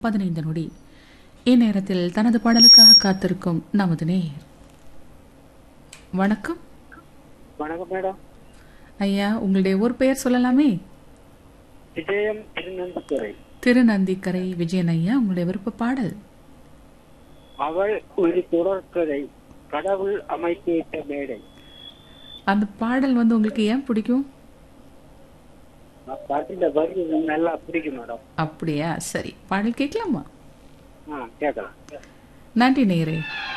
பதினைந்து நொடி இந்நேரத்தில் தனது பாடலுக்காக காத்திருக்கும் நமது நேயர் வணக்கம் வணக்கம் மேடம் ஐயா உங்களுடைய ஒரு பெயர் சொல்லலாமே விஜயம் திருநந்துத்துறை திருநந்திக்கரை விஜயன் ஐயா உங்களுடைய விருப்ப பாடல் அவள் ஒரு தொடர்கதை கடவுள் அமைத்து விட்ட மேடை அந்த பாடல் வந்து உங்களுக்கு ஏன் பிடிக்கும் பாட்டுல வரி நல்லா பிடிக்கும் மேடம் அப்படியா சரி பாடல் கேட்கலாமா ஆ கேட்கலாம் நன்றி நேயரே